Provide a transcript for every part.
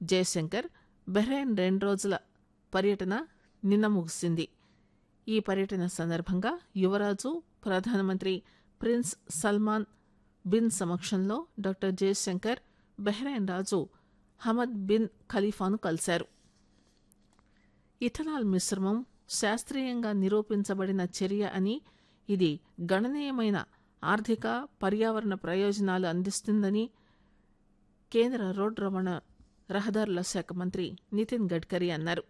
Jayashankar Bahrain రెండు రోజుల పర్యటన నిన్న ముగిసింది ఈ పర్యటన సందర్భంగా యువరాజు ప్రధానమంత్రి ప్రిన్స్ సల్మాన్ బిన్ సమక్షంలో డాక్టర్ జయశంకర్ బహ్రెయిన్ రాజు హమద్ బిన్ ఖలీఫాను కలిశారు ఇథనాల్ మిశ్రమం శాస్త్రీయంగా నిరూపించబడిన చర్య అని ఇది గణనీయమైన ఆర్థిక పర్యావరణ ప్రయోజనాలు అందిస్తుందని కేంద్ర రోడ్డు రవాణా రహదారుల శాఖ మంత్రి నితిన్ గడ్కరీ అన్నారు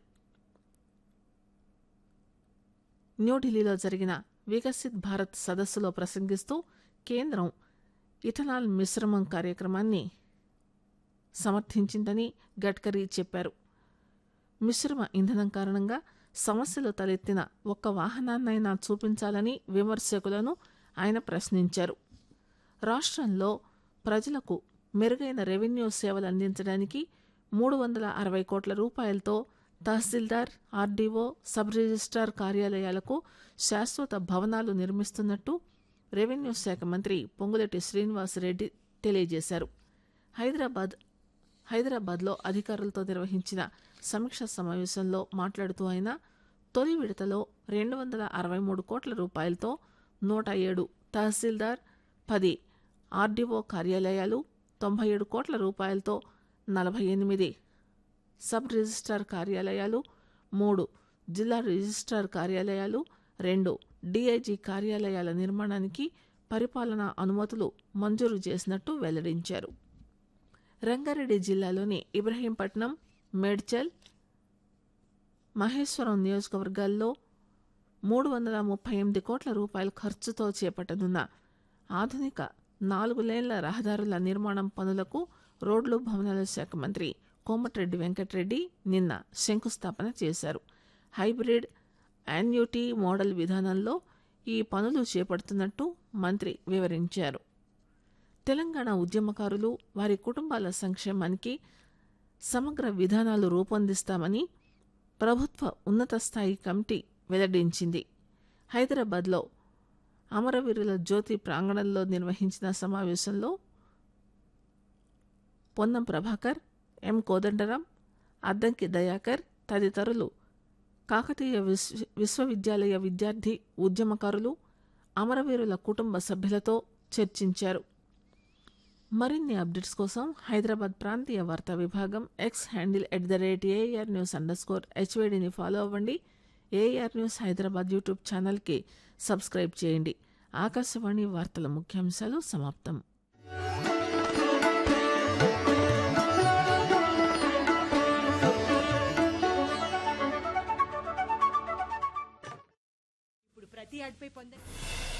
న్యూఢిల్లీలో జరిగిన వికసిత్ భారత్ సదస్సులో ప్రసంగిస్తూ కేంద్రం ఇథనాల్ మిశ్రమం కార్యక్రమాన్ని సమర్థించిందని గడ్కరీ చెప్పారు మిశ్రమ ఇంధనం కారణంగా సమస్యలు తలెత్తిన ఒక్క వాహనాన్నైనా చూపించాలని విమర్శకులను ఆయన ప్రశ్నించారు రాష్ట్రంలో ప్రజలకు మెరుగైన రెవెన్యూ సేవలు అందించడానికి మూడు వందల అరవై కోట్ల రూపాయలతో తహసీల్దార్ ఆర్డీఓ సబ్ రిజిస్ట్రార్ కార్యాలయాలకు శాశ్వత భవనాలు నిర్మిస్తున్నట్టు రెవెన్యూ శాఖ మంత్రి పొంగులెట్టి శ్రీనివాసరెడ్డి తెలియజేశారు హైదరాబాద్ హైదరాబాద్లో అధికారులతో నిర్వహించిన సమీక్ష సమావేశంలో మాట్లాడుతూ ఆయన తొలి విడతలో రెండు వందల అరవై మూడు కోట్ల రూపాయలతో నూట ఏడు తహసీల్దార్ పది ఆర్డీఓ కార్యాలయాలు తొంభై ఏడు కోట్ల రూపాయలతో నలభై ఎనిమిది సబ్ రిజిస్ట్రార్ కార్యాలయాలు మూడు జిల్లా రిజిస్ట్రార్ కార్యాలయాలు రెండు డీఐజీ కార్యాలయాల నిర్మాణానికి పరిపాలనా అనుమతులు మంజూరు చేసినట్టు వెల్లడించారు రంగారెడ్డి జిల్లాలోని ఇబ్రహీంపట్నం మేడ్చల్ మహేశ్వరం నియోజకవర్గాల్లో మూడు వందల ముప్పై ఎనిమిది కోట్ల రూపాయల ఖర్చుతో చేపట్టనున్న ఆధునిక నాలుగు లేన్ల రహదారుల నిర్మాణం పనులకు రోడ్లు భవనాల శాఖ మంత్రి కోమటిరెడ్డి వెంకటరెడ్డి నిన్న శంకుస్థాపన చేశారు హైబ్రిడ్ యాన్యుటీ మోడల్ విధానంలో ఈ పనులు చేపడుతున్నట్టు మంత్రి వివరించారు తెలంగాణ ఉద్యమకారులు వారి కుటుంబాల సంక్షేమానికి సమగ్ర విధానాలు రూపొందిస్తామని ప్రభుత్వ ఉన్నత స్థాయి కమిటీ వెల్లడించింది హైదరాబాద్లో అమరవీరుల జ్యోతి ప్రాంగణంలో నిర్వహించిన సమావేశంలో పొన్నం ప్రభాకర్ ఎం కోదండరాం అద్దంకి దయాకర్ తదితరులు కాకతీయ విశ్వ విశ్వవిద్యాలయ విద్యార్థి ఉద్యమకారులు అమరవీరుల కుటుంబ సభ్యులతో చర్చించారు మరిన్ని అప్డేట్స్ కోసం హైదరాబాద్ ప్రాంతీయ వార్తా విభాగం X handle at the rate AR news underscore స్కోర్ హెచ్వేడిని ఫాలో అవ్వండి ఏఆర్ న్యూస్ హైదరాబాద్ యూట్యూబ్ ఛానల్కి సబ్స్క్రైబ్ చేయండి ఆకాశవాణి వార్తల ముఖ్యాంశాలు సమాప్తం ఇప్పుడు ప్రతి యాడ్పై పొందండి